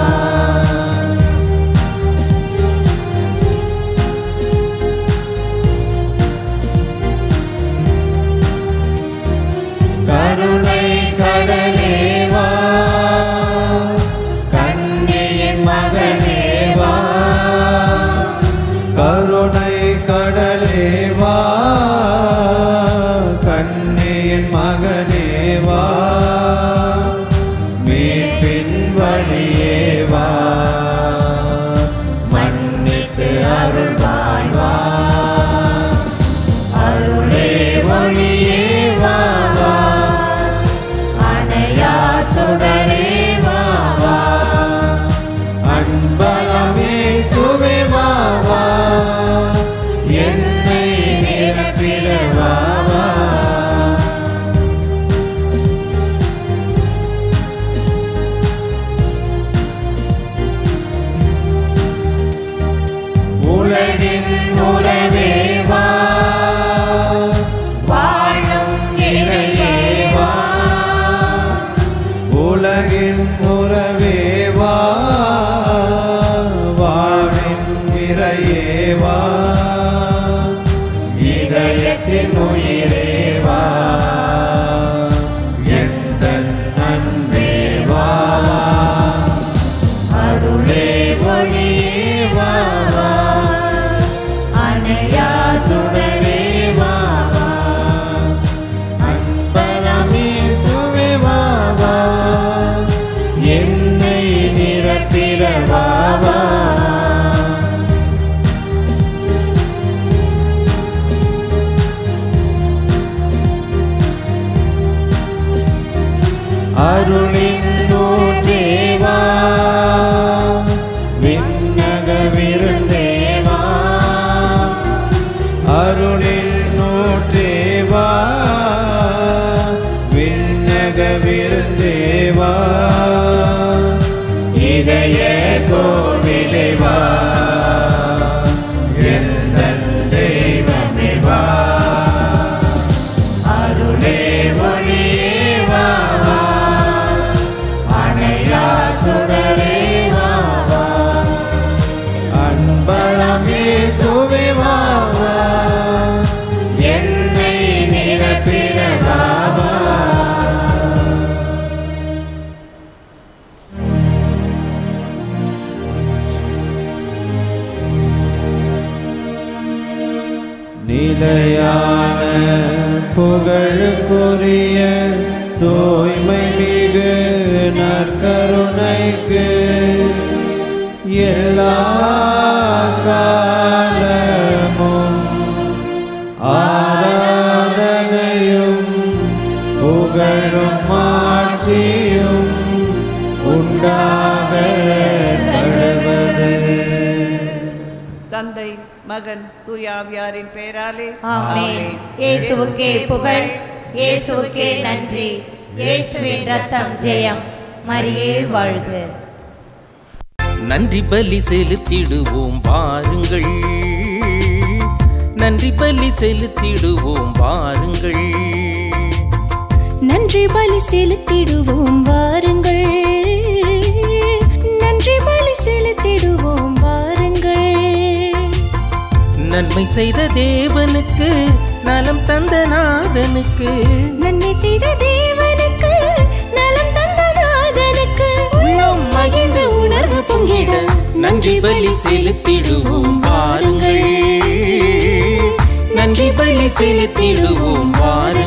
கருணை கடலே வா கண்ணியின் மகனே வா கருணை கடலே வா கண்ணியின் மகனே வா மீட்பின் வழியே வா மன்னித்து அருள்வாய் வா அருளே ஒளியே வா வா அணையா சுடரே வா வா அன்பலமே சுவே வா வா என்னை நிரப்பிட வா வா உலகின் உறவே வா வாழும் இறையே வா உலகின் உறவே வா வாழின் இறையே வா இதயத்தின் உயிரே வா எந்த அன்பே வா அருளே ஒளியே வா வா அணையா சுடரே வா வா அன்பரமே சுவே வா வா என்னை நிரப்பிட வா வா அருளின் நூற்றேவா விண்ணக விருந்தேவா அருளில் நூற்றேவா விண்ணக விருந்தேவா இதய கோவிலேவா எந்த தெய்வமே வா அருளே ஒளியே வா வா புகழுக்குரிய தூய்மை மிகு நற்கருணைக்கு எல்லா காலமும் ஆராதனையும் புகழும் மாட்சியும் உண்டாக கடவது தந்தை மகன் தூயாவியாரின் பெயராலே ஆமென் இயேசுவுக்கே புகழ் இயேசுவுக்கே நன்றி இயேசுவின் ரத்தம் ஜெயம் மரியே வாழ்க நன்றி பலி செலுத்திடுவோம் வாருங்கள் நன்றி பலி செலுத்திடுவோம் வாருங்கள் நன்றி பலி செலுத்திடுவோம் வாருங்கள் நன்றி பலி செலுத்திடுவோம் வாருங்கள் நன்மை செய்த தேவனுக்கு நலம் தந்த நாதனுக்கு நன்மை செய்த தேவனுக்கு நலம் தந்த நாதனுக்கு உள்ளம் மகிழ்ந்த உணர்வு பொங்கிட நன்றி பலி செலுத்திடுவோம் வாருங்கள் நன்றி பலி செலுத்திடுவோம் வாருங்கள்